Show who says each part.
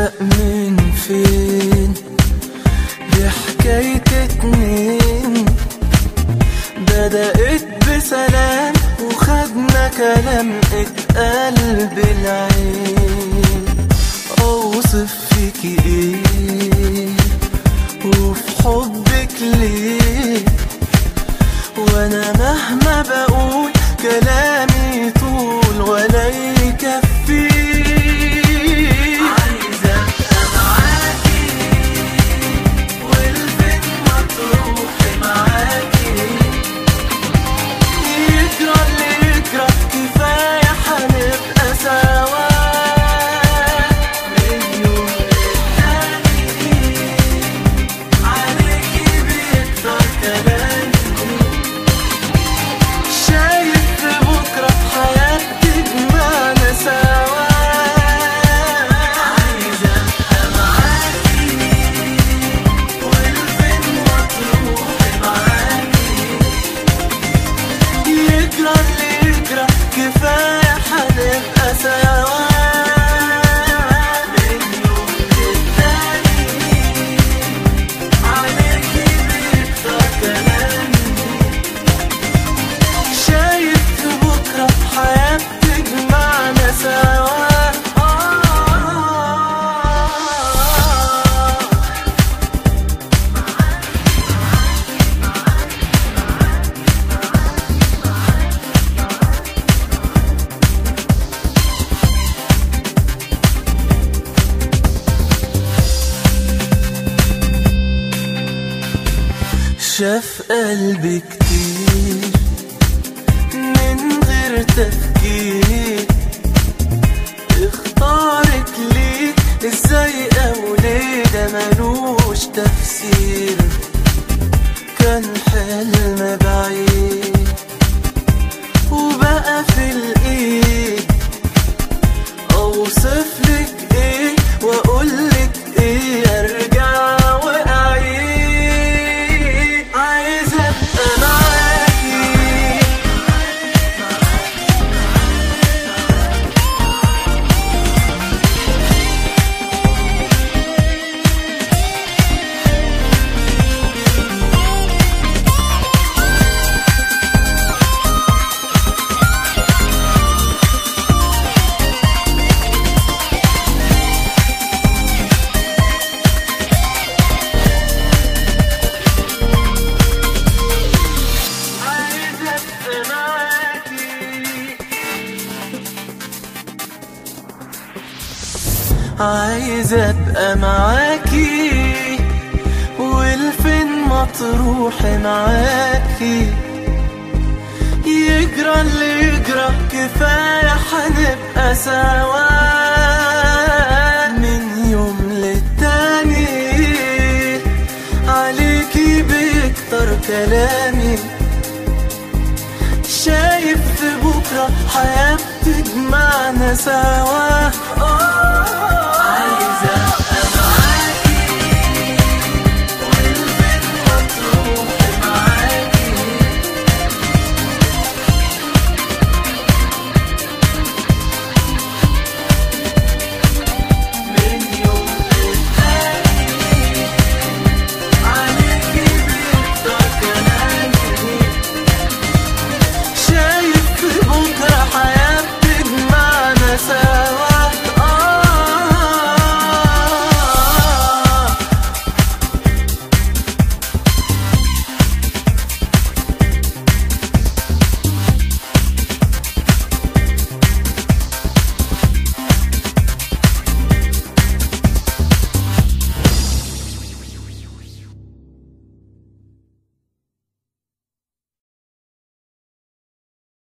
Speaker 1: بدأ من فين دي حكاية اتنين بدأت بسلام وخدنا كلام اتقال بالعين اوصف فيكي ايه وفي حبك ليه وانا مهما بقول كلامي طول ولا يكفي عايزة ابقى معاكي والفين ما تروحي معاكي يجرى اللي يجرى كفاية هنبقى سوا من يوم للتاني عليكي بيكتر كلامي شايف في بكرة في حياتي جمعنا سوا عايزة أبقى معاكي والفين ما تروحي معاكي يجرى اللي يجرى كفاية هنبقى سوا من يوم للتاني عليكي بيكتر كلامي شايف في بكرة في حياتي جمعنا سوا شاف قلبي كتير من غير تفكير اختارك ليه ازاي او ليه ده ملوش تفسير كان حلم بعيد وبقى في الايد اوصف لك ايه واقول لك ايه ارجع واعيد عايز ابقى معاكي عايز ابقى معاكي عايز ابقى معاكي والفين ما تروحي معاكي يجرى اللي يجرى كفاية هنبقى سوا من يوم للتاني عليكي بيكتر كلامي شايف في بكرة حياة تجمعنا سوا